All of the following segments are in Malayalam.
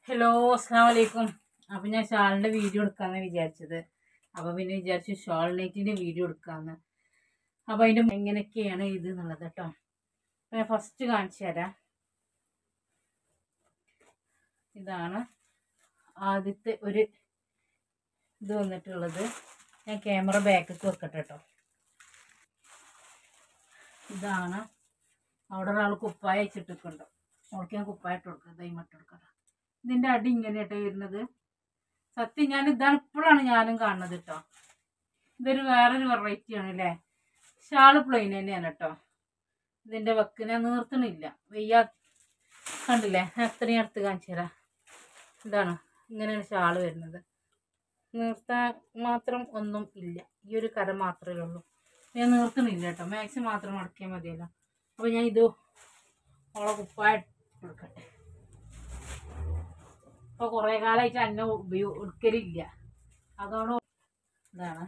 ഹലോ അസ്സാം വലൈക്കും അപ്പം ഞാൻ ഷാളിൻ്റെ വീഡിയോ എടുക്കാമെന്ന് വിചാരിച്ചത് അപ്പോൾ പിന്നെ വിചാരിച്ചു ഷാൾ നൈറ്റിൻ്റെ വീഡിയോ എടുക്കാമെന്ന് അപ്പോൾ അതിൻ്റെ എങ്ങനെയൊക്കെയാണ് ഇത് എന്നുള്ളത് കേട്ടോ അപ്പോൾ ഞാൻ ഫസ്റ്റ് കാണിച്ചു തരാം ഇതാണ് ആദ്യത്തെ ഒരു ഇത് വന്നിട്ടുള്ളത് ഞാൻ ക്യാമറ ബാക്കിലേക്ക് വെക്കട്ടെ കേട്ടോ ഇതാണ് അവിടെ ഒരാൾ കുപ്പായ വെച്ചിട്ടിട്ടുണ്ടോ അവൾക്ക് ഞാൻ കുപ്പായ ഇട്ട് കൊടുക്കാം ദൈവം ഇട്ട് കൊടുക്കാം ഇതിൻ്റെ അടി ഇങ്ങനെ കേട്ടോ വരുന്നത് സത്യം ഞാൻ ഇതാണ് ഇപ്പോഴാണ് ഞാനും കാണുന്നത് കേട്ടോ ഇതൊരു വേറൊരു വെറൈറ്റി ആണ് അല്ലേ ഷാള് പ്ലെയിൻ തന്നെയാണ് കേട്ടോ ഇതിൻ്റെ വെക്കിനെ നീർത്തണില്ല വെയ്യാ കണ്ടില്ലേ ഞാൻ അത്രയും അടുത്ത് കാണിച്ചു തരാം ഇതാണ് ഇങ്ങനെയാണ് ഷാള് വരുന്നത് നീർത്താൻ മാത്രം ഒന്നും ഇല്ല ഈ ഒരു കര മാത്രമേ ഉള്ളൂ ഞാൻ നീർത്തണില്ല കേട്ടോ മാക്സിമം മാത്രം മടക്കിയാൽ മതിയല്ലോ അപ്പോൾ ഞാൻ ഇത് ഓളെ കുപ്പായ കൊടുക്കട്ടെ ഇപ്പോൾ കുറേ കാലമായിട്ട് അന്നെ ഉപയോഗ എടുക്കലില്ല അതോട് ഇതാണ്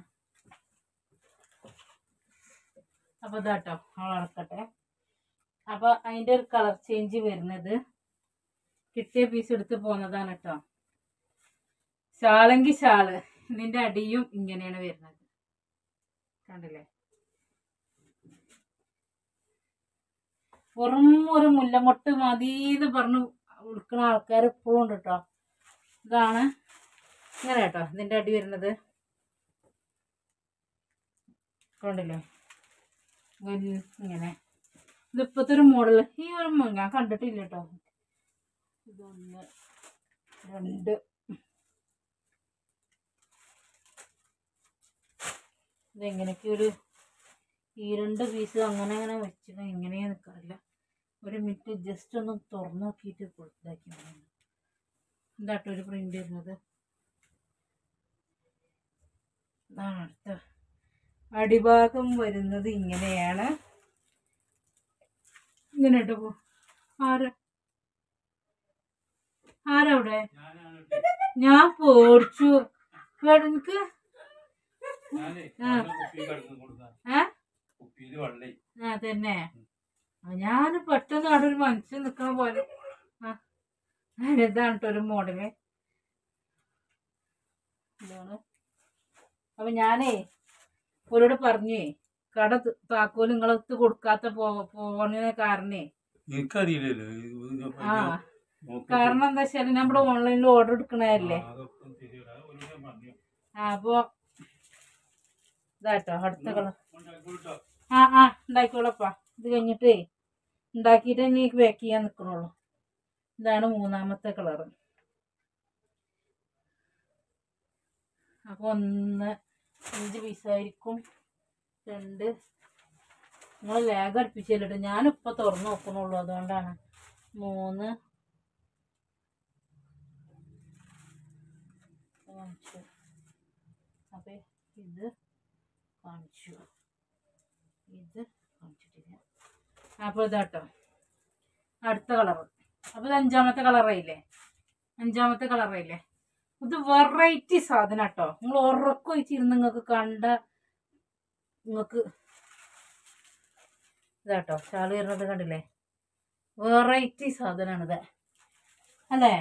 അപ്പോൾ ഇതാട്ടോ അവൾ ഇറക്കട്ടെ അപ്പോൾ അതിൻ്റെ ഒരു കളർ ചേഞ്ച് വരുന്നത് കിട്ടിയ പീസ് എടുത്ത് പോകുന്നതാണ് കേട്ടോ ഷാളെങ്കിൽ ഷാള് ഇതിൻ്റെ അടിയും ഇങ്ങനെയാണ് വരുന്നത് കണ്ടില്ലേ വെറും ഒരു മുല്ലമൊട്ട് മതീന്ന് പറഞ്ഞു ഉടുക്കുന്ന ആൾക്കാർ ഇപ്പോഴും ഉണ്ട് കേട്ടോ ഇതാണ് ഇങ്ങനെ കേട്ടോ ഇതിൻ്റെ അടി വരുന്നത് കണ്ടില്ലേ വൽ- ഇങ്ങനെ ഇതിപ്പോഴത്തെ ഒരു മോഡൽ ഈ ഒരു മ- ഞാൻ കണ്ടിട്ടില്ല കേട്ടോ ഇതൊന്ന് രണ്ട് ഇതെങ്ങനെയൊക്കെ ഒരു ഈ രണ്ട് പീസ് അങ്ങനെ അങ്ങനെ വെച്ചിട്ട് എങ്ങനെയാ നിൽക്കാറില്ല ഒരു മിനിറ്റ് ജസ്റ്റ് ഒന്ന് തുറന്നു നോക്കിയിട്ട് ഇതാക്കി എന്താട്ടോ ഒരു പ്രിന്റ് വരുന്നത് ഇതാണ് അടുത്ത അടിഭാഗം വരുന്നത് ഇങ്ങനെയാണ് ഇങ്ങനെ ഇട്ടോ പോ ആര് ആരവിടെ ഞാൻ പേടിച്ചു ഇവിടെ എനിക്ക് ആ. ഏ കുപ്പിയില് വെള്ളേ ആ തന്നെ ഞാൻ പെട്ടെന്ന് അവിടെ ഒരു മനുഷ്യൻ നിൽക്കണ പോലെ ആ ഇതാണ് കേട്ടോ ഒരു മോഡല് ഇതാണ് അപ്പൊ ഞാനേ ഓരോട് പറഞ്ഞേ കട ത- താക്കോല് നിങ്ങളത്ത് കൊടുക്കാത്ത പോ പോണ കാരണേ എനിക്കറിയില്ലല്ലോ ഇത് ഇത് ആ നോക്കിയിട്ട് കാരണം എന്താ വെച്ചാല് നമ്മുടെ ഓൺലൈനിൽ ഓർഡർ എടുക്കണതല്ലേ ആ, അതൊക്കെ ശരിയല്ല. ഒരു ദിവസം പറഞ്ഞു. ആ അപ്പൊ ഇതാട്ടോ അടുത്ത കളർ ഉണ്ടാക്കിക്കോട്ടോ. ആ ആ ഉണ്ടാക്കിക്കോളപ്പാ ഇത് കഴിഞ്ഞിട്ടേ ഉണ്ടാക്കിയിട്ട് ഇനി പാക്ക് ചെയ്യാൻ നിൽക്കണുള്ളൂ ഇതാണ് മൂന്നാമത്തെ കളറ് അപ്പോൾ ഒന്ന് അഞ്ച് പീസായിരിക്കും രണ്ട് നിങ്ങൾ ലേഖ അടുപ്പിച്ചില്ലട്ടോ ഞാനിപ്പോൾ തുറന്ന് നോക്കണുള്ളൂ അതുകൊണ്ടാണ് മൂന്ന് കാണിച്ചു അപ്പോൾ ഇത് കാണിച്ചു ഇത് കാണിച്ചിട്ടില്ല അപ്പോൾ ഇതാട്ടോ അടുത്ത കളർ അപ്പോൾ ഇത് അഞ്ചാമത്തെ കളറായില്ലേ അഞ്ചാമത്തെ കളറായില്ലേ ഇത് വെറൈറ്റി സാധനം കേട്ടോ നിങ്ങൾ ഉറക്കം വെച്ചിരുന്ന് നിങ്ങൾക്ക് കണ്ട നിങ്ങൾക്ക് ഇതാട്ടോ ഷാള് വരുന്നത് കണ്ടില്ലേ വെറൈറ്റി സാധനമാണിത് അല്ലേ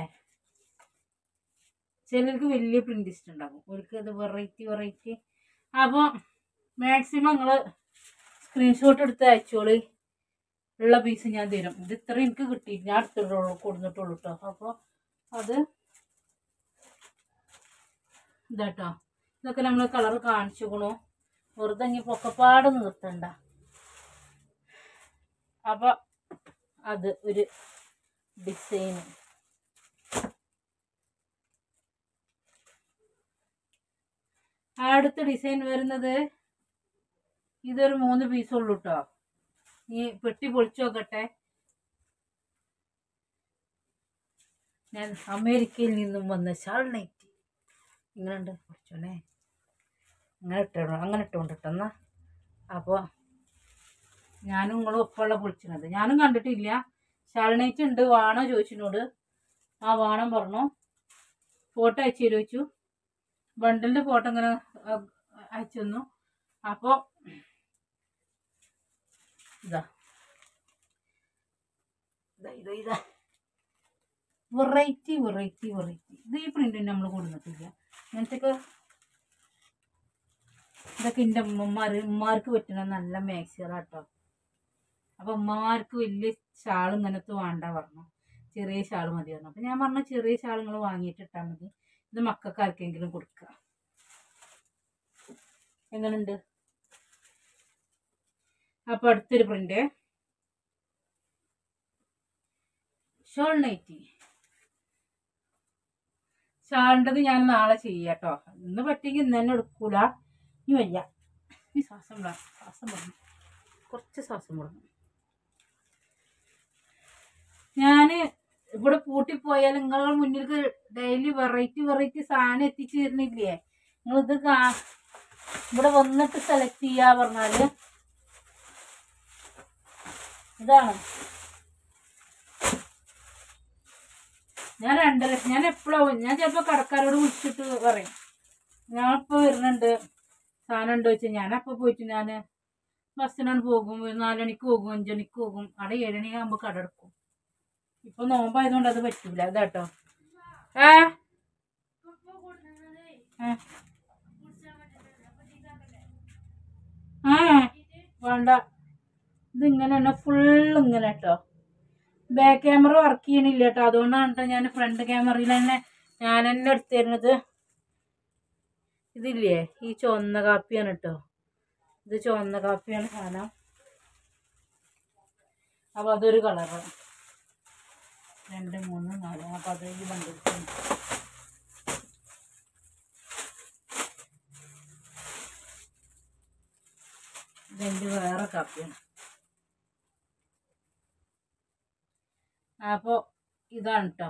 ചിലർക്ക് വലിയ പ്രിൻറ്റിസ്റ്റ് ഉണ്ടാകും അവർക്ക് ഇത് വെറൈറ്റി വെറൈറ്റി അപ്പോൾ മാക്സിമം നിങ്ങൾ സ്ക്രീൻഷോട്ട് എടുത്ത് അയച്ചോളി ഉള്ള പീസ് ഞാൻ തരും ഇത് ഇത്ര എനിക്ക് കിട്ടി ഞാൻ എടുത്തിട്ടുള്ളൂ കൊടുത്തിട്ടുള്ളൂ കേട്ടോ അപ്പോൾ അത് ഇതാട്ടോ ഇതൊക്കെ നമ്മൾ കളർ കാണിച്ചുക്കണു വെറുതെ ഇനി പൊക്കപ്പാട് നിർത്തണ്ട അപ്പോൾ അത് ഒരു ഡിസൈൻ അടുത്ത ഡിസൈൻ വരുന്നത് ഇതൊരു മൂന്ന് പീസ് ഉള്ളൂ കേട്ടോ ഈ പെട്ടി പൊളിച്ചു നോക്കട്ടെ ഞാൻ അമേരിക്കയിൽ നിന്നും വന്ന ഷാൾ നൈറ്റ് ഇങ്ങനെയുണ്ട് കുറച്ചോനെ അങ്ങനെ ഇട്ടോ അങ്ങനെ ഇട്ടുകൊണ്ട് ഇട്ടെന്നാ അപ്പോൾ ഞാനും നിങ്ങളും ഒപ്പമുള്ള പൊളിച്ചിരുന്നത് ഞാനും കണ്ടിട്ടില്ല ഷാൾ നൈറ്റ് ഉണ്ട് വാണോ ചോദിച്ചിനോട് ആ വാണം പറഞ്ഞു ഫോട്ടോ അയച്ചു തരുമോ ചോദിച്ചു ബണ്ടിലിൻ്റെ ഫോട്ടോ ഇങ്ങനെ അഹ് അയച്ചു തന്നു അപ്പോൾ ഇതാ ഇതാ ഇതാ ഇതാ വെറൈറ്റി വെറൈറ്റി വെറൈറ്റി ഇത് ഈ പ്രിന്റ് നമ്മൾ കൊടുത്തിട്ടില്ല അങ്ങനത്തെയൊക്കെ ഇതൊക്കെ എൻ്റെ ഉമ്മമാർ ഉമ്മമാർക്ക് പറ്റുന്ന നല്ല മാക്സികളാട്ടോ അപ്പം ഉമ്മമാർക്ക് വലിയ ഷാൾ ഇങ്ങനത്തെ വേണ്ട പറഞ്ഞു ചെറിയ ഷാൾ മതി പറഞ്ഞു അപ്പം ഞാൻ പറഞ്ഞു ചെറിയ ഷാൾ നിങ്ങൾ വാങ്ങിയിട്ട് ഇട്ടാൽ മതി ഇത് മക്കൾക്ക് ആർക്കെങ്കിലും കൊടുക്കുക എങ്ങനെയുണ്ട് അപ്പം അടുത്തൊരു പ്രിന്റ് ഷോൾ നൈറ്റി ഷാളിൻ്റെത് ഞാൻ നാളെ ചെയ്യാട്ടോ ഇന്ന് പറ്റിയെങ്കിൽ ഇന്ന് തന്നെ എടുക്കൂല ഇനി വയ്യ ഈ ശ്വാസം വിടാം ശ്വാസം വിടണം കുറച്ച് ശ്വാസം വിടണം ഞാൻ ഇവിടെ പൂട്ടിപ്പോയാൽ നിങ്ങളുടെ മുന്നിലേക്ക് ഡെയിലി വെറൈറ്റി വെറൈറ്റി സാധനം എത്തിച്ചു തരുന്നില്ലേ നിങ്ങളിത് കാ ഇവിടെ വന്നിട്ട് സെലക്ട് ചെയ്യാ പറഞ്ഞാല് ഇതാണ് ഞാൻ രണ്ടര ഞാൻ എപ്പോഴാവും ഞാൻ ചിലപ്പോൾ കടക്കാരോട് വിളിച്ചിട്ട് പറയും ഞാൻ ഇപ്പോൾ വരുന്നുണ്ട് സാധനം ഉണ്ടോ വെച്ചാൽ ഞാൻ അപ്പോൾ പോയിട്ട് ഞാൻ ബസ്സിനാണ് പോകും ഒരു നാലണിക്ക് പോകും അഞ്ചണിക്ക് പോകും അവിടെ ഏഴണിയാകുമ്പോൾ കട എടുക്കും ഇപ്പൊ നോമ്പായതുകൊണ്ട് അത് പറ്റൂല ഇതാട്ടോ ഏ ഏ. ആ വേണ്ട ഇതിങ്ങനെ തന്നെ ഫുള്ള് ഇങ്ങനെ കേട്ടോ ബാക്ക് ക്യാമറ വർക്ക് ചെയ്യണില്ല കേട്ടോ അതുകൊണ്ടാണ് കേട്ടോ ഞാൻ ഫ്രണ്ട് ക്യാമറയിൽ തന്നെ ഞാൻ തന്നെ എടുത്തു തരുന്നത് ഇതില്ലേ ഈ ചുവന്ന കാപ്പിയാണ് കേട്ടോ ഇത് ചുവന്ന കാപ്പിയാണ് സാധനം അപ്പൊ അതൊരു കളറ് രണ്ട് മൂന്ന് നാല് അപ്പൊ അത് ഈ ബണ്ടിൽ ഇതെന്റെ വേറെ കാപ്പിയാണ് അപ്പൊ ഇതാണ് കേട്ടോ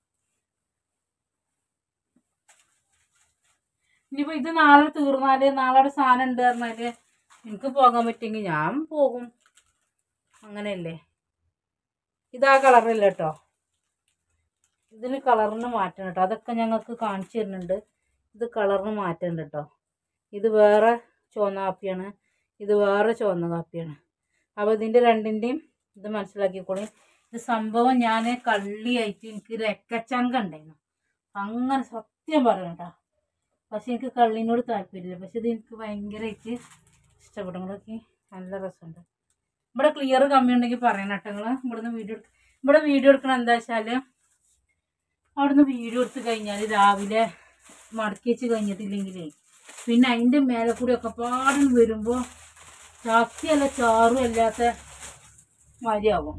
ഇനിയിപ്പോ ഇത് നാളെ തീർന്നാല് നാളെ അവിടെ സാധനം ഉണ്ട് പറഞ്ഞാല് എനിക്ക് പോകാൻ പറ്റുമെങ്കിൽ ഞാൻ പോകും അങ്ങനെയല്ലേ ഇതാ കളറല്ല കേട്ടോ ഇതിന് കളറിന് മാറ്റം കേട്ടോ അതൊക്കെ ഞങ്ങൾക്ക് കാണിച്ചു തരുന്നുണ്ട് ഇത് കളറിന് മാറ്റമുണ്ട് കേട്ടോ ഇത് വേറെ ചുവന്ന കാപ്പിയാണ് ഇത് വേറെ ചുവന്ന കാപ്പിയാണ് അപ്പോൾ ഇതിൻ്റെ രണ്ടിൻ്റെയും ഇത് മനസ്സിലാക്കിക്കോളി ഇത് സംഭവം ഞാൻ കള്ളിയായിട്ട് എനിക്ക് രക്കച്ചങ്ക ഉണ്ടായിരുന്നു അങ്ങനെ സത്യം പറയണം കേട്ടോ പക്ഷെ എനിക്ക് കള്ളിനോട് താല്പര്യമില്ല പക്ഷെ ഇത് എനിക്ക് ഭയങ്കരമായിട്ട് ഇഷ്ടപ്പെടും നിങ്ങളൊക്കെ നല്ല രസമുണ്ട് ഇവിടെ ക്ലിയർ കമ്മി ഉണ്ടെങ്കിൽ പറയണം കേട്ടോ നിങ്ങൾ ഇവിടുന്ന് വീഡിയോ എടുക്ക ഇവിടെ വീഡിയോ എടുക്കണം എന്താ വെച്ചാൽ അവിടുന്ന് വീഡിയോ എടുത്ത് കഴിഞ്ഞാൽ രാവിലെ മടക്കി വെച്ച് കഴിഞ്ഞിട്ടില്ലെങ്കിലേ പിന്നെ അതിൻ്റെ മേലെ കൂടി ഒക്കെ പാടും വരുമ്പോൾ ചാക്കിയല്ല ചാറും അല്ലാത്ത മാതിരിയാവും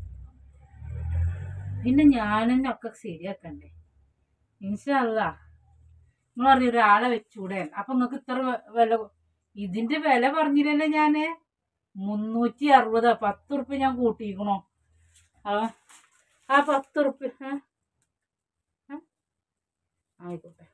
പിന്നെ ഞാൻ തന്നെ ഒക്കെ ശരിയാക്കണ്ടേ ഇൻഷല്ല നിങ്ങൾ പറഞ്ഞു ഒരാളെ വെച്ചൂടെ അപ്പൊ നിങ്ങൾക്ക് ഇത്ര വെ- വില കൊ- ഇതിന്റെ വില പറഞ്ഞില്ലല്ലോ ഞാന് മുന്നൂറ്റി അറുപതാ പത്ത് ഉറുപ്പ്യ ഞാൻ കൂട്ടിയിരിക്കണോ ആ ആ പത്ത് ഉറുപ്പ്യ ഏ? ഏ? ആയിക്കോട്ടെ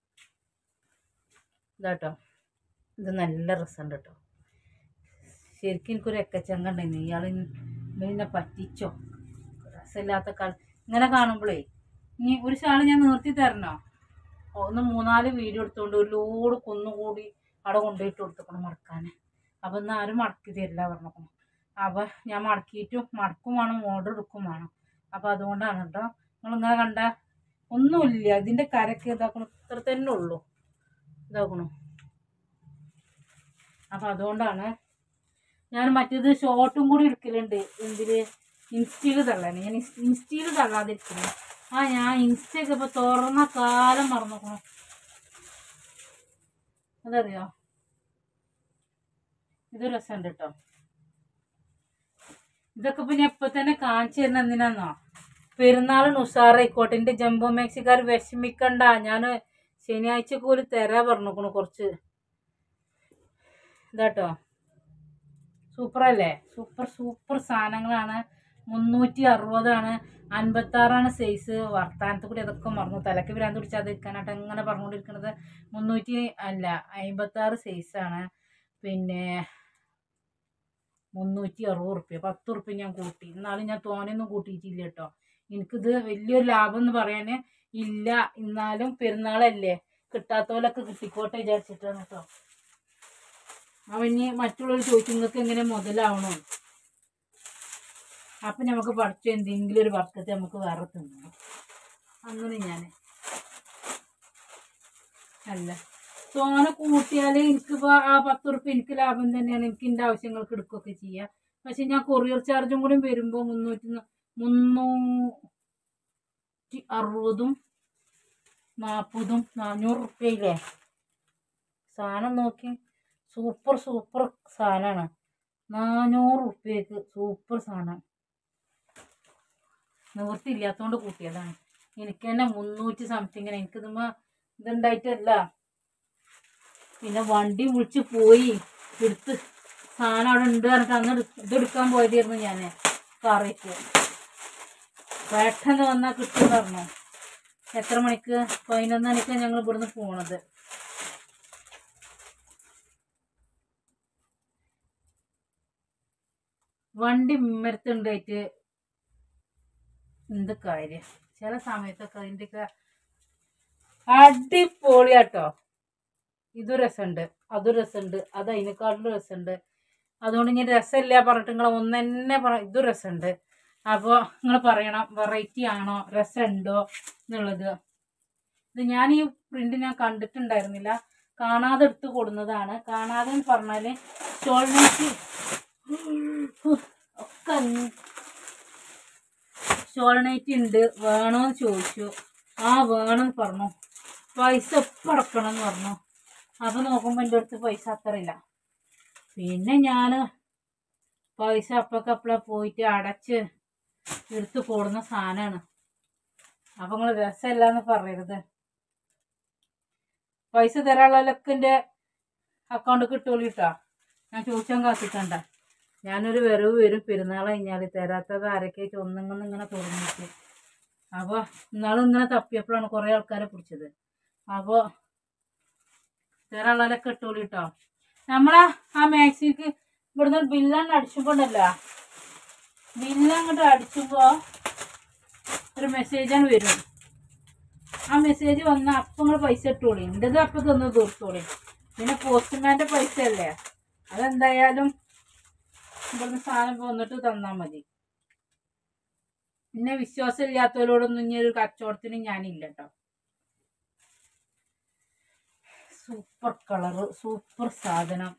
ഇതാട്ടോ ഇത് നല്ല രസമുണ്ട് കേട്ടോ ശരിക്കും എനിക്കൊരു എക്കച്ചങ്ക ഉണ്ടായിരുന്നു ഇയാൾ പിന്നെ പറ്റിച്ചോ രസമില്ലാത്ത കള ഇങ്ങനെ കാണുമ്പോഴേ ഇനി ഒരു ഷാള് ഞാൻ നിർത്തി തരണോ ഒന്ന് മൂന്നാല് വീഡിയോ എടുത്തോണ്ട് ഒരു ലോഡ് കുന്നുകൂടി അവിടെ കൊണ്ടുപോയിട്ട് കൊടുത്തേക്കണം മടക്കാൻ അപ്പം ഇന്ന് ആരും മടക്കി തരില്ല പറഞ്ഞേക്കണം അപ്പം ഞാൻ മടക്കിയിട്ടും മടക്കും വേണം ഓർഡർ എടുക്കും വേണം അപ്പം അതുകൊണ്ടാണ് കേട്ടോ നിങ്ങളിങ്ങനെ കണ്ട ഒന്നുമില്ല ഇതിൻ്റെ കരക്ക് ഇതാക്കണം ഇത്ര തന്നെ ഉള്ളൂ ഇതാക്കണു അപ്പം അതുകൊണ്ടാണ് ഞാൻ മറ്റേത് ഷോർട്ടും കൂടി എടുക്കലുണ്ട് എന്തില് ഇൻസ്റ്റയിൽ തള്ളാണ് ഞാൻ ഇൻസ്റ്റയിൽ തള്ളാതിരിക്കുന്നു ആ ഞാൻ ഇൻസ്റ്റയൊക്കെ ഇപ്പൊ തുറന്ന കാലം മറന്നോക്കണം അതറിയോ ഇത് രസമുണ്ട് കേട്ടോ ഇതൊക്കെ പിന്നെ എപ്പൊ തന്നെ കാണിച്ചു തരുന്ന എന്തിനാന്നോ പെരുന്നാളിന് ഉഷാറായിക്കോട്ടെ എന്റെ ജംബോ മാക്സിക്കാർ വിഷമിക്കണ്ട ഞാൻ ശനിയാഴ്ച കൂടി തരാ പറഞ്ഞോക്കണു കുറച്ച് ഇതാട്ടോ സൂപ്പർ അല്ലേ സൂപ്പർ സൂപ്പർ സാധനങ്ങളാണ് മുന്നൂറ്റി അറുപതാണ് അൻപത്താറാണ് സൈസ് വർത്താനത്തിൽ കൂടി അതൊക്കെ മറന്നു തലക്ക് ഭ്രാന്ത് പിടിച്ചാതിരിക്കാനായിട്ട് അങ്ങനെ പറഞ്ഞുകൊണ്ടിരിക്കുന്നത് മുന്നൂറ്റി അല്ല അമ്പത്താറ് സൈസാണ് പിന്നെ മുന്നൂറ്റി അറുപത് റുപ്യ പത്ത് റുപ്യ ഞാൻ കൂട്ടി എന്നാലും ഞാൻ തോനെയൊന്നും കൂട്ടിയിട്ടില്ല കേട്ടോ എനിക്കിത് വലിയൊരു ലാഭം എന്ന് പറയാൻ ഇല്ല എന്നാലും പെരുന്നാളല്ലേ കിട്ടാത്തവരൊക്കെ കിട്ടിക്കോട്ടെ വിചാരിച്ചിട്ടാണ് കേട്ടോ അവന് മറ്റുള്ളവർ ചോദിക്കും നിങ്ങൾക്ക് എങ്ങനെ മുതലാവണോ അപ്പം നമുക്ക് പഠിച്ച എന്തെങ്കിലും ഒരു വർക്കത്തെ നമുക്ക് വേറെ തിന്നണം അങ്ങനെ ഞാൻ അല്ല തോന കൂട്ടിയാൽ എനിക്കിപ്പോൾ ആ പത്ത് ഉറുപ്പ്യ എനിക്ക് ലാഭം തന്നെയാണ് എനിക്ക് എൻ്റെ ആവശ്യങ്ങൾക്ക് എടുക്കുകയൊക്കെ ചെയ്യുക പക്ഷെ ഞാൻ കൊറിയർ ചാർജും കൂടി വരുമ്പോൾ മുന്നൂറ്റി ന- മുന്നൂറ്റി അറുപതും നാൽപ്പതും നാനൂറ് ഉറുപ്പ്യയില്ലേ സാധനം നോക്കി സൂപ്പർ സൂപ്പർ സാധനമാണ് നാനൂറ് ഉറുപ്പ്യക്ക് സൂപ്പർ സാധനം നിവൃത്തിയില്ലാത്തതുകൊണ്ട് കൂട്ടിയതാണ് എനിക്ക് തന്നെ മുന്നൂറ്റി സംതിങ്ങിന് എനിക്കിതുമ്മ ഇതുണ്ടായിട്ടല്ല പിന്നെ വണ്ടി വിളിച്ച് പോയി എടുത്ത് സാധനം അവിടെ ഉണ്ട് പറഞ്ഞിട്ട് അന്ന് എടു- ഇതെടുക്കാൻ പോയതായിരുന്നു ഞാൻ കാറിക്ക് പെട്ടെന്ന് വന്നാൽ കിട്ടുമെന്ന് പറഞ്ഞു എത്ര മണിക്ക് പതിനൊന്ന് മണിക്കാണ് ഞങ്ങൾ ഇവിടുന്ന് പോണത് വണ്ടി ഇമ്മരത്തുണ്ടായിട്ട് എന്ത് കാര്യം ചില സമയത്തൊക്കെ അതിൻ്റെയൊക്കെ അടിപൊളിയാട്ടോ ഇത് രസമുണ്ട് അതും രസമുണ്ട് അത് അതിനേക്കാട്ടിലും രസമുണ്ട് അതുകൊണ്ട് ഞാൻ രസമില്ല പറഞ്ഞിട്ട് നിങ്ങൾ ഒന്ന് തന്നെ പറ ഇതും രസമുണ്ട് അപ്പോൾ നിങ്ങൾ പറയണം വെറൈറ്റി ആണോ രസമുണ്ടോ എന്നുള്ളത് ഇത് ഞാൻ ഈ പ്രിന്റ് ഞാൻ കണ്ടിട്ടുണ്ടായിരുന്നില്ല കാണാതെ എടുത്ത് കൊടുന്നതാണ് കാണാതെ എന്ന് പറഞ്ഞാൽ ഷോൾനേറ്റ് ഒക്കെ ഷോൾനൈറ്റ് ഉണ്ട് വേണോന്ന് ചോദിച്ചു ആ വേണമെന്ന് പറഞ്ഞു പൈസ എപ്പം അടക്കണം എന്ന് പറഞ്ഞു അപ്പം നോക്കുമ്പോൾ എൻ്റെ അടുത്ത് പൈസ അത്രയില്ല പിന്നെ ഞാൻ പൈസ അപ്പൊക്കെ അപ്പളെ പോയിട്ട് അടച്ച് എടുത്ത് കൊടുന്ന സാധനമാണ് അപ്പം നിങ്ങൾ രസമില്ല എന്ന് പറയരുത് പൈസ തരാനുള്ളതൊക്കെ എൻ്റെ അക്കൗണ്ട് കിട്ടുള്ളൂ കേട്ടോ ഞാൻ ചോദിച്ചാൽ കാത്തിക്കണ്ട ഞാനൊരു വരവ് വരും പെരുന്നാൾ കഴിഞ്ഞാൽ തരാത്തത് ആരൊക്കെ ഒന്നിങ്ങനെ ഇങ്ങനെ തുടങ്ങിയിട്ട് അപ്പോൾ ഇന്നാളും ഇങ്ങനെ തപ്പിയപ്പോഴാണ് കുറേ ആൾക്കാരെ പിടിച്ചത് അപ്പോൾ തരാനുള്ളതൊക്കെ ഇട്ടോളൂ കേട്ടോ നമ്മളെ ആ മാക്സിക്ക് ഇവിടുന്ന് ബില്ലാണ് അടിച്ചുമ്പോണ്ടല്ല ബില്ല് അങ്ങോട്ട് അടിച്ചുമ്പോൾ ഒരു മെസ്സേജാണ് വരും ആ മെസ്സേജ് വന്നാൽ അപ്പം നിങ്ങൾ പൈസ ഇട്ടോളി എൻ്റെത് അപ്പം തന്ന് തീർത്തോളി പിന്നെ പോസ്റ്റ്മാൻ്റെ പൈസ അല്ലേ അതെന്തായാലും ഇവിടുന്ന് സാധനം വന്നിട്ട് തന്നാൽ മതി പിന്നെ വിശ്വാസം ഇല്ലാത്തവരോടൊന്നും ഇനി ഒരു കച്ചവടത്തിന് ഞാനില്ല കേട്ടോ സൂപ്പർ കളറ് സൂപ്പർ സാധനം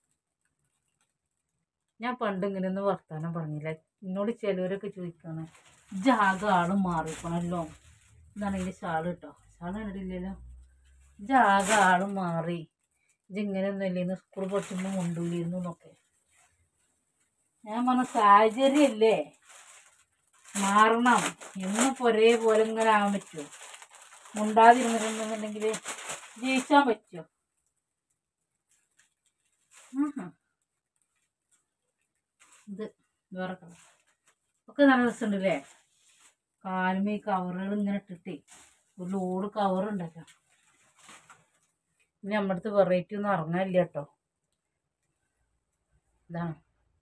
ഞാൻ പണ്ട് ഇങ്ങനെ ഒന്ന് വർത്താനം പറഞ്ഞില്ല എന്നോട് ചിലവരൊക്കെ ചോദിക്കാണ് ജാഗ ആള് മാറിക്കണല്ലോ ഇതാണ് ഇതിൻ്റെ ഷാള് കേട്ടോ ഷാള് കണ്ടിട്ടില്ലല്ലോ ജാഗ ആള് മാറി ഇതിങ്ങനെയൊന്നും ഇല്ലേന്ന് സ്കൂൾ പഠിക്കുമ്പോൾ മുണ്ടുള്ളിരുന്നു എന്നൊക്കെ ഞാൻ പറഞ്ഞ സാഹചര്യമല്ലേ മാറണം എന്നിപ്പോൾ ഒരേപോലെ ഇങ്ങനെ ആവാൻ പറ്റുമോ മുണ്ടാതിരുന്നിട്ടുണ്ടെന്നുണ്ടെങ്കിൽ ജയിച്ചാൻ പറ്റുമോ ആഹാ. ഇത് വേറെ കളർ ഒക്കെ നല്ല രസമുണ്ട് അല്ലേ കാലുമേ കവറുകൾ ഇങ്ങനെ ഇട്ടിട്ടേ ഒരു ലോഡ് കവർ ഉണ്ടല്ലോ ഇനി നമ്മുടെ അടുത്ത് വെറൈറ്റി ഒന്നും ഇറങ്ങാനില്ല കേട്ടോ ഇതാണ്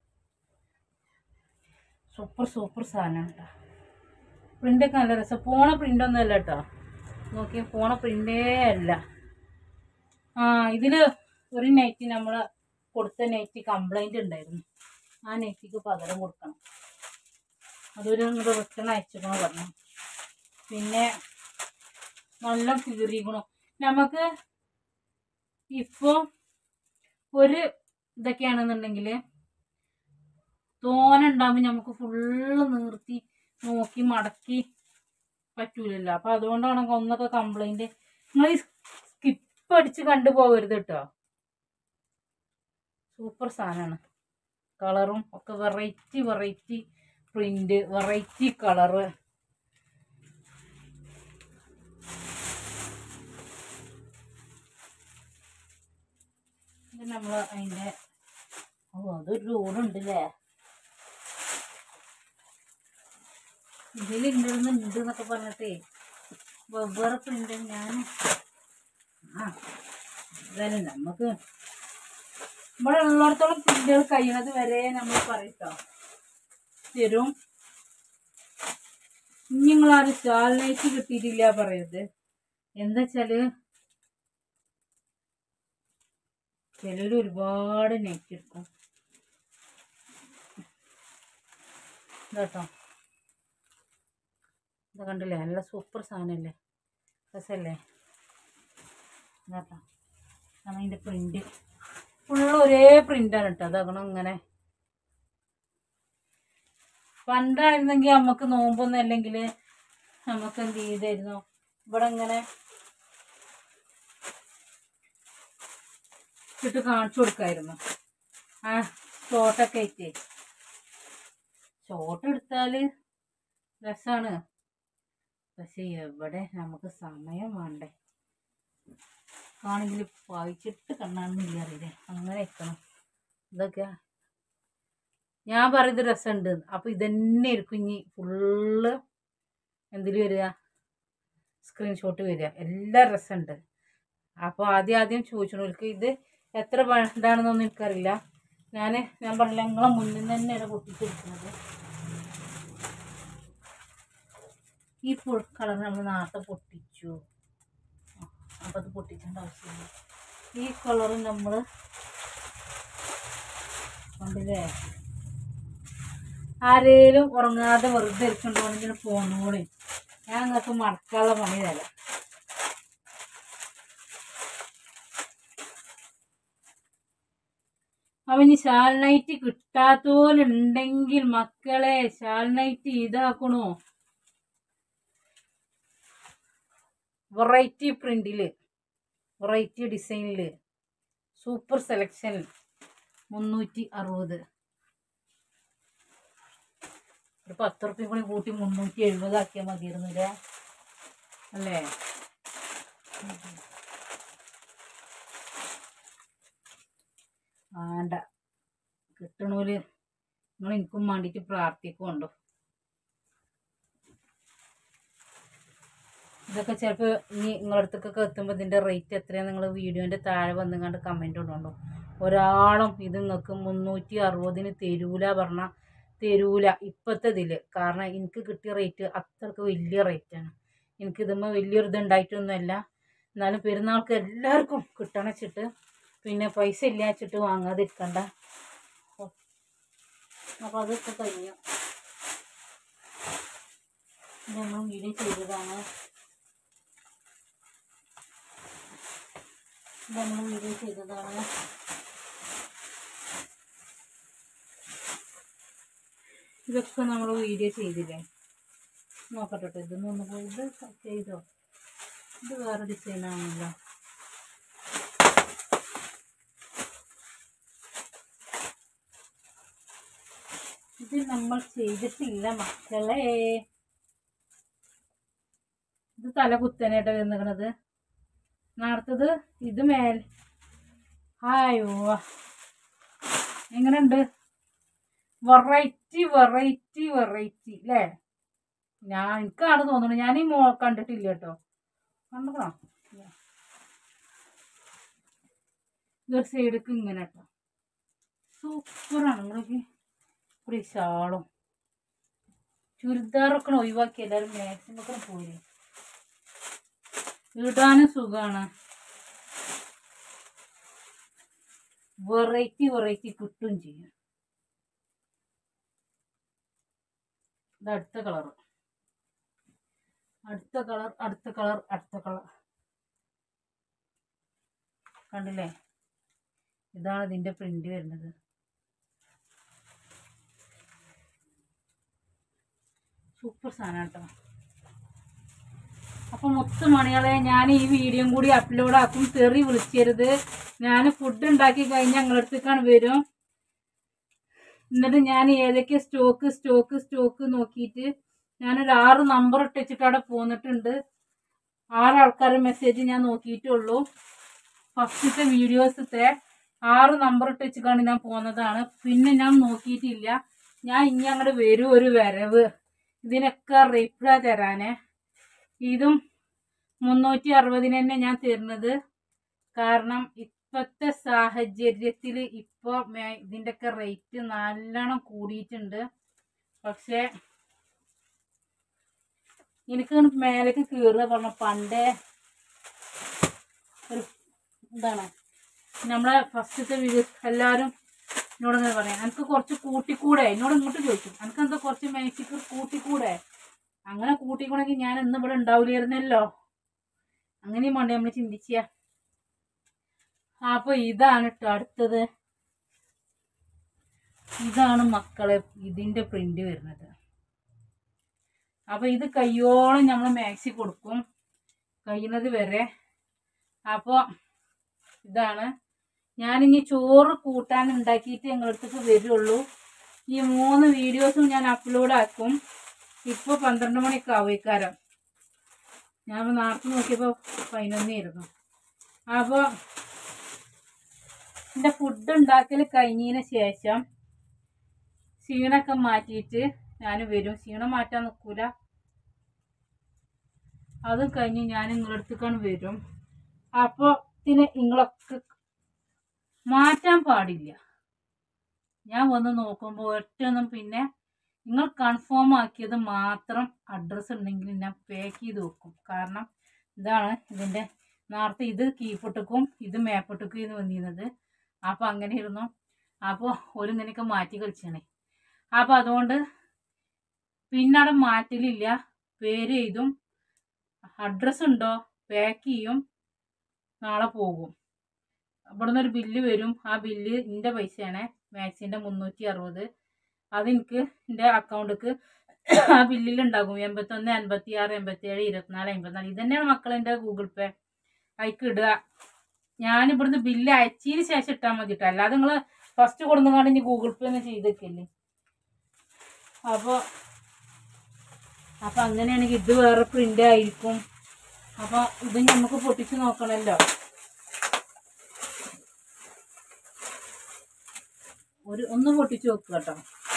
സൂപ്പർ സൂപ്പർ സാധനമാണ് കേട്ടോ പ്രിൻ്റൊക്കെ നല്ല രസം പോണ പ്രിൻ്റൊന്നും അല്ല കേട്ടോ നോക്കി പോണ പ്രിൻ്റേ അല്ല ആ ഇതിൽ ഒരു നൈറ്റ് നമ്മൾ കൊടുത്ത നൈറ്റ് കംപ്ലൈൻറ്റ് ഉണ്ടായിരുന്നു ആ നൈറ്റിക്ക് പകരം കൊടുക്കണം അതൊരു ഇങ്ങോട്ട് റിട്ടേൺ അയച്ചിക്കണോ പറഞ്ഞു പിന്നെ നല്ല കീറിക്കണു നമുക്ക് ഇപ്പോൾ ഒരു ഇതൊക്കെയാണെന്നുണ്ടെങ്കിൽ തോന ഉണ്ടാകുമ്പോൾ നമുക്ക് ഫുള്ള് നിർത്തി നോക്കി മടക്കി പറ്റൂലല്ലോ അപ്പം അതുകൊണ്ടാണ് ഒന്നൊക്കെ കംപ്ലൈൻറ്റ് നിങ്ങൾ ഈ സ്കിപ്പ് അടിച്ച് കണ്ടുപോകരുത് കേട്ടോ സൂപ്പർ സാധനമാണ് കളറും ഒക്കെ variety variety print variety colour ഇത് നമ്മൾ അതിൻ്റെ ഓ അതൊരു ലോഡുണ്ടല്ലേ ഇതിലുണ്ടെന്ന് ഉണ്ട് എന്നൊക്കെ പറഞ്ഞിട്ടേ വെവ്വേറെ പ്രിന്റ് ഞാൻ ആ അതായാലും നമുക്ക് ഇവിടെ ഉള്ളിടത്തോളം പ്രിന്റുകൾ കഴിയണത് വരെ നമ്മൾ പറയട്ടോ തരും ഇനി നിങ്ങളാരും സ്റ്റാലിനേറ്റ് കിട്ടിയിട്ടില്ല പറയരുത് എന്താ വെച്ചാല് ചിലർ ഒരുപാട് നെറ്റ് എടുക്കും ഇതാട്ടോ ഇത് കണ്ടില്ലേ നല്ല സൂപ്പർ സാധനമല്ലേ രസമല്ലേ ഇതാട്ടോ അതാണ് അതിൻ്റെ പ്രിൻ്റ് ഫുള്ള് ഒരേ പ്രിൻ്റാണ് കേട്ടോ അതാകണം ഇങ്ങനെ പണ്ടായിരുന്നെങ്കിൽ നമുക്ക് നോമ്പൊന്നും അല്ലെങ്കിൽ നമുക്ക് എന്ത് ചെയ്തായിരുന്നു ഇവിടെ ഇങ്ങനെ ഇട്ട് കാണിച്ചു കൊടുക്കായിരുന്നു ആ ഷോട്ടൊക്കെ ആയിട്ട് ഷോട്ട് എടുത്താൽ രസമാണ് പക്ഷെ എവിടെ നമുക്ക് സമയം വേണ്ടേ ആണെങ്കിൽ വായിച്ചിട്ട് കണ്ണാണെന്നില്ല അറിയില്ലേ അങ്ങനെ വെക്കണം ഇതൊക്കെ ഞാൻ പറയുന്നത് രസമുണ്ട് അപ്പോൾ ഇതന്നെ ആയിരിക്കും ഇനി ഫുള്ള് എന്തിൽ വരിക സ്ക്രീൻഷോട്ട് വരിക എല്ലാ രസമുണ്ട് അപ്പോൾ ആദ്യം ആദ്യം ചോദിച്ചോൾക്ക് ഇത് എത്ര ഇതാണെന്നൊന്നും എനിക്കറിയില്ല ഞാൻ ഞാൻ പറഞ്ഞില്ല നിങ്ങളെ മുന്നിൽ നിന്ന് തന്നെയാണ് പൊട്ടിച്ചെടുക്കുന്നത് ഈ ഫുൾ കളർ നമ്മൾ നേരത്തെ പൊട്ടിച്ചു അപ്പം അത് പൊട്ടിക്കേണ്ട ആവശ്യമില്ല ഈ കളർ നമ്മൾ കണ്ടില്ലേ ആരേലും ഉറങ്ങാതെ വെറുതെ ഇരിക്കൊണ്ട് പോകണമെങ്കിൽ പോന്നോളി ഞാൻ നിങ്ങൾക്ക് മടക്കാനുള്ള പണി തരാം അവന് ഷാൽ നൈറ്റ് കിട്ടാത്തോലുണ്ടെങ്കിൽ മക്കളെ ഷാൽ നൈറ്റ് ഇതാക്കണോ വെറൈറ്റി പ്രിന്റില് വെറൈറ്റി ഡിസൈനില് സൂപ്പർ സെലക്ഷൻ മുന്നൂറ്റി അറുപത് ഒരു പത്ത് റുപ്യ കൂടി കൂട്ടി മുന്നൂറ്റി എഴുപതാക്കിയാൽ മതിയായിരുന്നില്ലേ അല്ലേ വേണ്ട കിട്ടണോല് നിങ്ങൾ എനിക്കും വേണ്ടിയിട്ട് പ്രാർത്ഥിക്കുന്നുണ്ടോ ഇതൊക്കെ ചിലപ്പോൾ ഇനി നിങ്ങളുടെ അടുത്തൊക്കെ എത്തുമ്പോൾ ഇതിൻ്റെ റേറ്റ് എത്രയാണ് നിങ്ങൾ വീഡിയോൻ്റെ താഴെ വന്ന് കണ്ട് കമൻറ്റ് ഇടുന്നുണ്ടോ ഒരാളും ഇത് നിങ്ങൾക്ക് മുന്നൂറ്റി അറുപതിന് തരൂല പറഞ്ഞാൽ തരൂല ഇപ്പോഴത്തെ ഇതിൽ കാരണം എനിക്ക് കിട്ടിയ റേറ്റ് അത്രക്ക് വലിയ റേറ്റാണ് എനിക്ക് ഇതുമ്പോൾ വലിയൊരു ഇത് ഉണ്ടായിട്ടൊന്നുമല്ല എന്നാലും പെരുന്നാൾക്ക് എല്ലാവർക്കും കിട്ടണം വെച്ചിട്ട് പിന്നെ പൈസ ഇല്ല വെച്ചിട്ട് വാങ്ങാതിരിക്കണ്ട അപ്പോൾ അതൊക്കെ കഴിഞ്ഞു ഇത് നമ്മൾ വീഡിയോ ചെയ്തതാണ് ഇത് നമ്മൾ വീഡിയോ ചെയ്തതാണ് ഇതൊക്കെ നമ്മൾ വീഡിയോ ചെയ്തില്ലേ നോക്കട്ടെ ട്ടോ. ഇതൊന്നും ഒന്ന് പോയി ഇത് ചെയ്തോ ഇത് വേറെ ഡിസൈനാണല്ലോ ഇത് നമ്മൾ ചെയ്തിട്ടില്ല മക്കളെ ഇത് തല കുത്തനായിട്ട് വന്നിക്കണത് നേരത്തത് ഇത് മേൽ ഹായോ എങ്ങനെയുണ്ട് വെറൈറ്റി വെറൈറ്റി വെറൈറ്റി അല്ലേ ഞാൻ എനിക്കാണ് തോന്നുന്നത് ഞാൻ ഈ മോ കണ്ടിട്ടില്ല കേട്ടോ കണ്ടോ ഇതൊരു സൈഡിക്ക് ഇങ്ങനെ കേട്ടോ സൂപ്പറാണ് നിങ്ങൾക്ക് ഒരു ഷാളും ചുരിദാറൊക്കെ ഒഴിവാക്കി എല്ലാവരും മാക്സിമം ഒക്കെ പോയി ഇടാനും സുഖമാണ് വെറൈറ്റി വെറൈറ്റി കിട്ടും ചെയ്യും ഇത് അടുത്ത കളർ അടുത്ത കളർ അടുത്ത കളർ അടുത്ത കളർ കണ്ടില്ലേ ഇതാണ് ഇതിന്റെ പ്രിന്റ് വരുന്നത് സൂപ്പർ സാധനം കേട്ടോ അപ്പൊ മൊത്തം മണികളെ ഞാൻ ഈ വീഡിയോ കൂടി അപ്ലോഡ് ആക്കും തെറി വിളിച്ചരുത് ഞാൻ ഫുഡ് ഉണ്ടാക്കി കഴിഞ്ഞാൽ ഞങ്ങളുടെ അടുത്തേക്കാണ് വരും എന്നിട്ട് ഞാൻ ഏതൊക്കെ സ്റ്റോക്ക് സ്റ്റോക്ക് സ്റ്റോക്ക് നോക്കിയിട്ട് ഞാനൊരു ആറ് നമ്പർ ഇട്ടിച്ചിട്ട് അവിടെ പോന്നിട്ടുണ്ട് ആറ് ആൾക്കാരുടെ മെസ്സേജ് ഞാൻ നോക്കിയിട്ടുള്ളൂ ഫസ്റ്റത്തെ വീഡിയോസത്തെ ആറ് നമ്പർ ഇട്ടിച്ചിട്ടാണ് ഞാൻ പോന്നതാണ് പിന്നെ ഞാൻ നോക്കിയിട്ടില്ല ഞാൻ ഇനി അങ്ങോട്ട് വരും ഒരു വരവ് ഇതിനൊക്കെ റിപ്ലൈ തരാനേ ഇതും മുന്നൂറ്റി അറുപതിന് തന്നെ ഞാൻ തരുന്നത് കാരണം ഇപ്പോഴത്തെ സാഹചര്യത്തിൽ ഇപ്പോൾ ഇതിൻ്റെയൊക്കെ റേറ്റ് നല്ലോണം കൂടിയിട്ടുണ്ട് പക്ഷേ എനിക്ക് മേലേക്ക് കയറുക പറഞ്ഞ പണ്ടേ ഒരു എന്താണ് നമ്മളെ ഫസ്റ്റത്തെ വീഡിയോ എല്ലാവരും എന്നോട് ഇങ്ങനെ പറയാം എനിക്ക് കുറച്ച് കൂട്ടിക്കൂടെ എന്നോട് ഇങ്ങോട്ട് ചോദിക്കും എനിക്ക് എന്താ കുറച്ച് മേച്ചിക്ക് കൂട്ടിക്കൂടെ അങ്ങനെ കൂട്ടിക്കൊണ്ടെങ്കിൽ ഞാൻ ഇന്ന് ഇവിടെ ഉണ്ടാവില്ലായിരുന്നല്ലോ അങ്ങനെയും വേണ്ടേ നമ്മൾ ചിന്തിച്ച അപ്പൊ ഇതാണ് ട്ടോ അടുത്തത് ഇതാണ് മക്കളെ ഇതിന്റെ പ്രിന്റ് വരുന്നത് അപ്പൊ ഇത് കയ്യോളം നമ്മൾ മാക്സി കൊടുക്കും കഴിയുന്നത് വരെ അപ്പോൾ ഇതാണ് ഞാനിനി ചോറ് കൂട്ടാൻ ഉണ്ടാക്കിയിട്ട് ഞങ്ങളുടെ അടുത്തേക്ക് വരുള്ളൂ ഈ മൂന്ന് വീഡിയോസും ഞാൻ അപ്ലോഡ് ആക്കും ഇപ്പോൾ പന്ത്രണ്ട് മണിയൊക്കെ ആവേക്കാരം ഞാൻ ഇപ്പൊ നേരത്തെ നോക്കിയപ്പോൾ പതിനൊന്നായിരുന്നു അപ്പോൾ എൻ്റെ ഫുഡ് ഉണ്ടാക്കൽ കഴിഞ്ഞതിന് ശേഷം ക്ഷീണമൊക്കെ മാറ്റിയിട്ട് ഞാൻ വരും ക്ഷീണം മാറ്റാൻ നിൽക്കൂല അത് കഴിഞ്ഞ് ഞാൻ നിങ്ങളുടെ അടുത്തേക്കാണ് വരും അപ്പോൾ ഇതിന് നിങ്ങളൊക്കെ മാറ്റാൻ പാടില്ല ഞാൻ വന്ന് നോക്കുമ്പോൾ ഒറ്റൊന്നും പിന്നെ നിങ്ങൾ കൺഫേം ആക്കിയത് മാത്രം അഡ്രസ്സ് ഉണ്ടെങ്കിൽ ഞാൻ പാക്ക് ചെയ്ത് വെക്കും കാരണം ഇതാണ് ഇതിൻ്റെ നേരത്തെ ഇത് കീപ്പൊട്ടുക്കും ഇത് മേപ്പൊട്ടുക്കും എന്ന് വന്നിരുന്നത് അപ്പോൾ അങ്ങനെ ഇരുന്നു അപ്പോൾ ഒരു നിനക്ക് മാറ്റി കളിച്ചാണേ അപ്പോൾ അതുകൊണ്ട് പിന്നെ അവിടെ മാറ്റലില്ല പേര് എഴുതും അഡ്രസ്സ് ഉണ്ടോ പാക്ക് ചെയ്യും നാളെ പോകും ഇവിടുന്ന് ഒരു ബില്ല് വരും ആ ബില്ല് എൻ്റെ പൈസയാണ് മാക്സിൻ്റെ മുന്നൂറ്റി അറുപത് അതെനിക്ക് എൻ്റെ അക്കൗണ്ടിക്ക് ആ ബില്ലിൽ ഉണ്ടാകും എൺപത്തൊന്ന് എൺപത്തി ആറ് എൺപത്തി ഏഴ് ഇരുപത്തിനാല് എൺപത്തിനാല് ഇതന്നെയാണ് മക്കൾ എൻ്റെ ഗൂഗിൾ പേ അതിക്ക് ഇടുക ഞാനിവിടുന്ന് ബില്ല് അയച്ചതിന് ശേഷം ഇട്ടാൽ മതി കേട്ടോ അല്ലാതെ നിങ്ങൾ ഫസ്റ്റ് കൊടുന്നുകൊണ്ട് ഇനി ഗൂഗിൾ പേ ഒന്ന് ചെയ്തേക്കല്ലേ അപ്പോൾ അപ്പോൾ അങ്ങനെയാണെങ്കിൽ ഇത് വേറെ പ്രിൻ്റ് ആയിരിക്കും അപ്പോൾ ഇത് നമുക്ക് പൊട്ടിച്ച് നോക്കണമല്ലോ ഒരു ഒന്ന് പൊട്ടിച്ച് നോക്കുക കേട്ടോ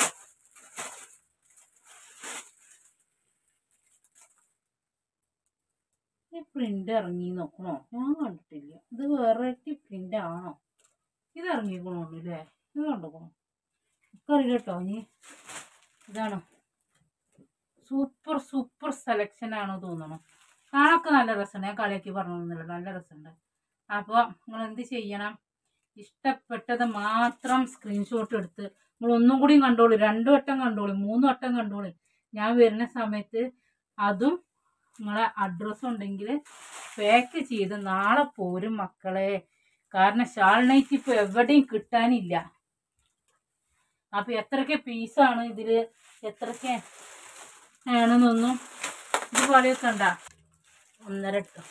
ഈ പ്രിന്റ് ഇറങ്ങി നോക്കണോ ഞാൻ കണ്ടിട്ടില്ല ഇത് വെറൈറ്റി പ്രിന്റ് ആണോ ഇത് ഇറങ്ങിക്കണോ അല്ലേ ഇത് കണ്ടോക്കണോ എനിക്കറിയില്ല കേട്ടോ ഇനി ഇതാണോ സൂപ്പർ സൂപ്പർ സെലക്ഷൻ ആണോ തോന്നണം കാണൊക്കെ നല്ല രസമുണ്ട് ഞാൻ കളിയാക്കി പറഞ്ഞൊന്നുമില്ല നല്ല രസമുണ്ട് അപ്പോൾ നിങ്ങൾ എന്ത് ചെയ്യണം ഇഷ്ടപ്പെട്ടത് മാത്രം സ്ക്രീൻഷോട്ട് എടുത്ത് നിങ്ങൾ ഒന്നും കൂടി കണ്ടോളൂ രണ്ടു വട്ടം കണ്ടോളൂ മൂന്ന് വട്ടം കണ്ടോളൂ ഞാൻ വരുന്ന സമയത്ത് അതും നിങ്ങളെ അഡ്രസ്സ് ഉണ്ടെങ്കിൽ പാക്ക് ചെയ്ത് നാളെ പോരും മക്കളെ കാരണം ഷാൾ നൈറ്റ് ഇപ്പോൾ എവിടെയും കിട്ടാനില്ല അപ്പോൾ എത്രയൊക്കെ പീസാണ് ഇതിൽ എത്രയൊക്കെ ആണെന്നൊന്നും ഇത് പറയൊക്കെ ഉണ്ടാ ഒന്നര ഇട്ടോ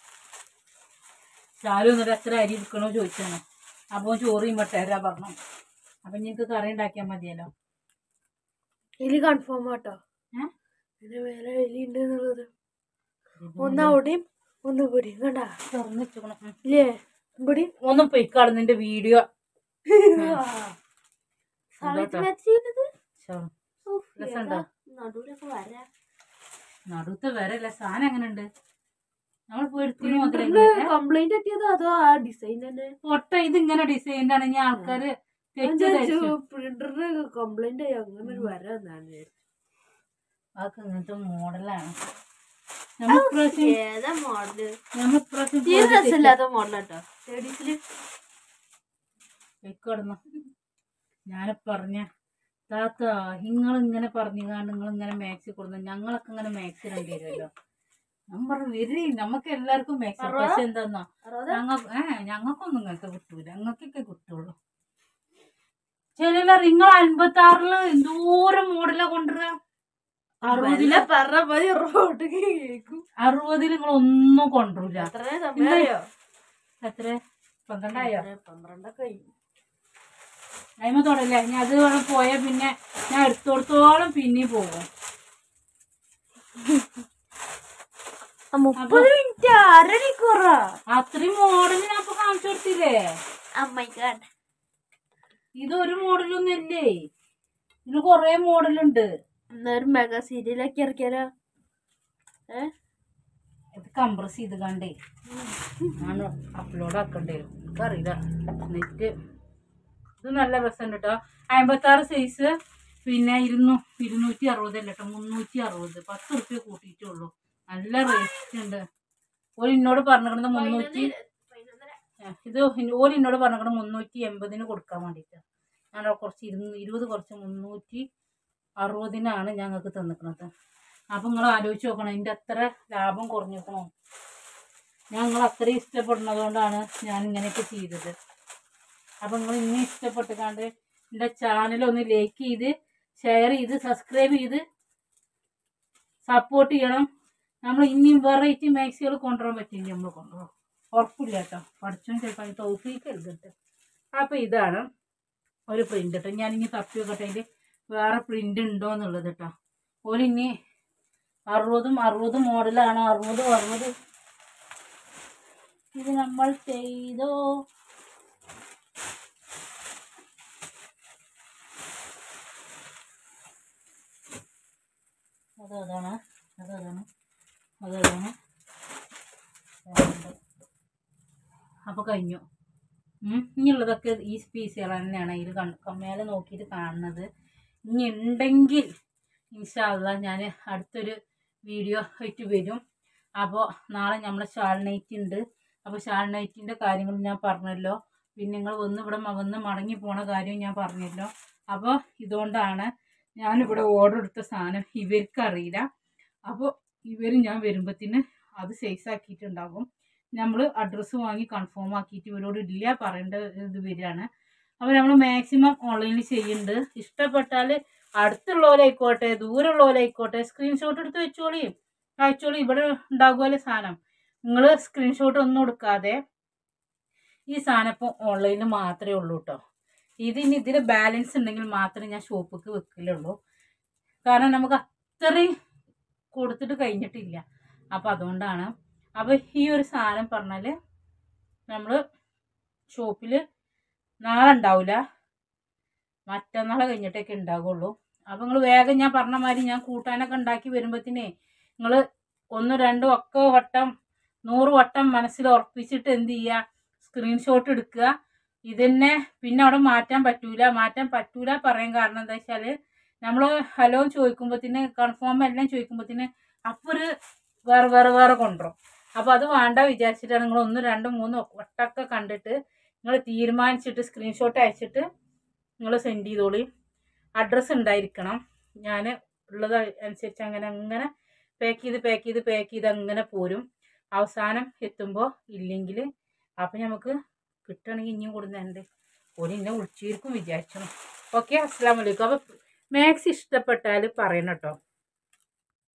ശാലു ഒന്നര എത്ര അരി എടുക്കണോ ചോദിച്ചാണ് അപ്പോൾ ചോറ് ഇമ്പട്ടേരാ പറഞ്ഞു അപ്പം നിങ്ങൾക്ക് കറി ഉണ്ടാക്കിയാൽ മതിയല്ലോ എലി കൺഫേം ആട്ടോ ഏ? പിന്നെ വേറെ എലി ഉണ്ട് എന്നുള്ളത് ഒന്ന് അവിടെയും ഒന്ന് ഇവിടെയും കണ്ടാ തുറന്ന് വെച്ചോക്കണം ഉം. ഇല്ലേ ഇവിടെയും ഒന്ന് പൊയ്ക്കാളും നിന്റെ വീഡിയോ സമയത്ത് മാച്ച് ചെയ്യുന്നത് രസമുണ്ടോ? നടുവിലൊക്കെ വരാ നടുത്തെ വരല്ല സാധനം എങ്ങനെയുണ്ട് നമ്മൾ പോയി എടുത്തിന് മുതലേ കംപ്ലൈന്റ് പറ്റിയത് അതോ ആ ഡിസൈൻ തന്നെ പൊട്ട ഇതിങ്ങനെ ഡിസൈൻ്റെ ആണെങ്കിൽ ആൾക്കാര് തെറ്റിദ്ധരിച്ചു പ്രിന്ററിന് കംപ്ലൈന്റ് ആയി അങ്ങനെ ഒരു വര എന്നാണ് അതൊക്കെ ഇങ്ങനത്തെ മോഡലാണ് നമ്മൾ ഇപ്രാവശ്യം ഏതാ മോഡല് നമ്മൾ ഇപ്രാവശ്യം തീരെ രസമില്ലാത്ത മോഡലാട്ടോ ലേഡീസില് കിടന്നു ഞാൻ പറഞ്ഞ താത്ത നിങ്ങൾ ഇങ്ങനെ പറഞ്ഞുകാണ്ട് നിങ്ങൾ ഇങ്ങനെ മാക്സി കൊടുന്നു ഞങ്ങളൊക്കെ ഇങ്ങനെ മാക്സി ഇടേണ്ടിവരുമല്ലോ ഞാൻ പറഞ്ഞു വരി നമുക്ക് എല്ലാവർക്കും മാക്സി അറുപതാ? പക്ഷെ എന്താന്നാ അറുപത് ഞങ്ങ ഏ ഞങ്ങൾക്കൊന്നും ഇങ്ങനത്തെ കിട്ടൂല ഞങ്ങൾക്കൊക്കെ കിട്ടുള്ളൂ ചില നിങ്ങൾ അൻപത്തി ആറില് എന്തോരം മോഡലാ കൊണ്ടുവരാ അറുപതില് മെല്ലെ പറഞ്ഞ മതി റോഡിക്ക് കേക്കും അറുപതിൽ നിങ്ങൾ ഒന്നും കൊണ്ടുവരില്ല എത്ര സമയം അറിയോ എത്ര പന്ത്രണ്ടായോ പന്ത്രണ്ടൊക്കെ കഴിഞ്ഞു അയിമ തൊടല്ലേ ഞാൻ അത് വേണം പോയാൽ പിന്നെ ഞാൻ എടുത്തോടത്തോളം പിന്നെയും പോകും മുപ്പത് മിനിറ്റ് അരമണിക്കൂറാ അത്രയും മോഡൽ ഞാൻ ഇപ്പൊ കാണിച്ചു കൊടുത്തില്ലേ അമ്മയ്ക്കാട് ഇതൊരു മോഡലൊന്നും അല്ലേ ഇതിന് കൊറേ മോഡലുണ്ട് എന്നൊരു മെഗാ സീരിയലൊക്കെ ഇറക്കിയാലോ ഏ ഇത് കംപ്രസ് ചെയ്ത് കണ്ടേ ഞാൻ അപ്ലോഡ് ആക്കണ്ടേ എനിക്കറിയില്ല നെറ്റ് ഇത് നല്ല രസമുണ്ട് കേട്ടോ അമ്പത്താറ് സൈസ് പിന്നെ ഇരുന്നൂ ഇരുന്നൂറ്റി അറുപതല്ല കേട്ടോ മുന്നൂറ്റി അറുപത് പത്ത് റുപ്യ കൂട്ടിയിട്ടുള്ളൂ നല്ല റേറ്റ് ഉണ്ട് ഓര് എന്നോട് പറഞ്ഞിരുന്നത് മുന്നൂറ്റി ആ, ഇത് ഇൻ- ഓര് എന്നോട് പറഞ്ഞിട്ട് മുന്നൂറ്റി എൺപതിന് കൊടുക്കാൻ വേണ്ടിയിട്ട് ഞാൻ കുറച്ച് ഇരുന്ന് ഇരുപത് കുറച്ച് മുന്നൂറ്റി അറുപതിനാണ് ഞങ്ങൾക്ക് തന്നിക്കുന്നത് അപ്പം നിങ്ങൾ ആലോചിച്ച് നോക്കണം ഇതിൻ്റെ അത്ര ലാഭം കുറഞ്ഞിരിക്കണോ ഞാൻ നിങ്ങൾ അത്രയും ഇഷ്ടപ്പെടുന്നതുകൊണ്ടാണ് ഞാൻ ഇങ്ങനെയൊക്കെ ചെയ്തത് അപ്പം നിങ്ങൾ ഇങ്ങനെ ഇഷ്ടപ്പെട്ടുകാണ്ട് എൻ്റെ ചാനൽ ഒന്ന് ലൈക്ക് ചെയ്ത് ഷെയർ ചെയ്ത് സബ്സ്ക്രൈബ് ചെയ്ത് സപ്പോർട്ട് ചെയ്യണം നമ്മൾ ഇനിയും വെറൈറ്റി മാക്സികൾ കൊണ്ടുവരാൻ പറ്റില്ല നമ്മൾ കൊണ്ടുപോകും ഉറപ്പില്ല കേട്ടോ പഠിച്ചോ ചിലപ്പോൾ അതിന് തോഫീക്ക് എഴുതട്ടെ അപ്പോൾ ഇതാണ് ഒരു പ്രിൻ്റ് കേട്ടോ ഞാനിനി തപ്പി നോക്കട്ടെ അതിൽ വേറെ പ്രിൻ്റ് ഉണ്ടോ എന്നുള്ളത് കേട്ടോ ഓലിനി അറുപതും അറുപത് മോഡലാണ് അറുപതും അറുപത് ഇത് നമ്മൾ ചെയ്തോ അത് അതാണ് അത് അതാണ് അത് അതാണ് അപ്പോൾ കഴിഞ്ഞു ഉം. ഇനിയുള്ളതൊക്കെ ഈ സ്പീസുകൾ തന്നെയാണ് ഇതിൽ കണ് മേലെ നോക്കിയിട്ട് കാണുന്നത് ഇനി ഉണ്ടെങ്കിൽ ഇൻഷാല്ല ഞാൻ അടുത്തൊരു വീഡിയോ ആയിട്ട് വരും അപ്പോൾ നാളെ നമ്മളെ ഷാൾ നൈറ്റ് ഉണ്ട് അപ്പോൾ ഷാൾ നൈറ്റിൻ്റെ കാര്യങ്ങൾ ഞാൻ പറഞ്ഞല്ലോ പിന്നെ നിങ്ങൾ വന്ന് ഇവിടെ മ- വന്ന് മടങ്ങി പോണ കാര്യം ഞാൻ പറഞ്ഞല്ലോ അപ്പോൾ ഇതുകൊണ്ടാണ് ഞാനിവിടെ ഓർഡർ എടുത്ത സാധനം ഇവർക്കറിയില്ല അപ്പോൾ ഇവർ ഞാൻ വരുമ്പത്തിന് അത് സൈസ് ആക്കിയിട്ടുണ്ടാകും നമ്മൾ അഡ്രസ്സ് വാങ്ങി കൺഫേം ആക്കിയിട്ട് ഇവരോട് ഇല്ല പറയേണ്ട ഇത് വരികയാണ് അപ്പോൾ നമ്മൾ മാക്സിമം ഓൺലൈനിൽ ചെയ്യുന്നുണ്ട് ഇഷ്ടപ്പെട്ടാൽ അടുത്തുള്ളവരായിക്കോട്ടെ ദൂരമുള്ളവരായിക്കോട്ടെ സ്ക്രീൻഷോട്ട് എടുത്ത് വെച്ചോളി അയച്ചോളി ഇവിടെ ഉണ്ടാകുമല്ലോ സാധനം നിങ്ങൾ സ്ക്രീൻഷോട്ട് ഒന്നും എടുക്കാതെ ഈ സാധനം ഇപ്പോൾ ഓൺലൈനിൽ മാത്രമേ ഉള്ളൂ കേട്ടോ ഇതിന് ഇതിൽ ബാലൻസ് ഉണ്ടെങ്കിൽ മാത്രമേ ഞാൻ ഷോപ്പിക്ക് വെക്കലുള്ളൂ കാരണം നമുക്ക് അത്രയും കൊടുത്തിട്ട് കഴിഞ്ഞിട്ടില്ല അപ്പോൾ അതുകൊണ്ടാണ് അപ്പോൾ ഈ ഒരു സാധനം പറഞ്ഞാൽ നമ്മൾ ഷോപ്പിൽ നാളെ ഉണ്ടാവില്ല മറ്റന്നാൾ കഴിഞ്ഞിട്ടൊക്കെ ഉണ്ടാകുള്ളൂ അപ്പോൾ നിങ്ങൾ വേഗം ഞാൻ പറഞ്ഞ മാതിരി ഞാൻ കൂട്ടാനൊക്കെ ഉണ്ടാക്കി വരുമ്പോഴത്തേനേ നിങ്ങൾ ഒന്ന് രണ്ടും ഒക്കെ വട്ടം നൂറ് വട്ടം മനസ്സിൽ ഉറപ്പിച്ചിട്ട് എന്ത് ചെയ്യുക സ്ക്രീൻഷോട്ട് എടുക്കുക ഇതന്നെ പിന്നെ അവിടെ മാറ്റാൻ പറ്റൂല മാറ്റാൻ പറ്റൂല പറയാൻ കാരണം എന്താ വെച്ചാൽ നമ്മൾ ഹലോ ചോദിക്കുമ്പോഴത്തേന് കൺഫേം എല്ലാം ചോദിക്കുമ്പോഴത്തേന് അപ്പോൾ ഒരു വേറെ വേറെ വേറെ കൊണ്ടുവരും അപ്പോൾ അത് വേണ്ട വിചാരിച്ചിട്ടാണ് നിങ്ങൾ ഒന്ന് രണ്ട് മൂന്ന് വട്ടമൊക്കെ കണ്ടിട്ട് നിങ്ങൾ തീരുമാനിച്ചിട്ട് സ്ക്രീൻഷോട്ട് അയച്ചിട്ട് നിങ്ങൾ സെൻഡ് ചെയ്തോളി അഡ്രസ്സ് ഉണ്ടായിരിക്കണം ഞാൻ ഉള്ളത് അനുസരിച്ച് അങ്ങനെ അങ്ങനെ പാക്ക് ചെയ്ത് പാക്ക് ചെയ്ത് പാക്ക് ചെയ്ത് അങ്ങനെ പോരും അവസാനം എത്തുമ്പോൾ ഇല്ലെങ്കിൽ അപ്പം നമുക്ക് കിട്ടുകയാണെങ്കിൽ ഇനിയും കൊടുക്കുന്നുണ്ട് ഒരു ഇന്നെ വിളിച്ചിരിക്കും വിചാരിച്ചു ഓക്കെ അസ്സാം വലൈക്കും അപ്പോൾ മാക്സ് ഇഷ്ടപ്പെട്ടാൽ പറയണം കേട്ടോ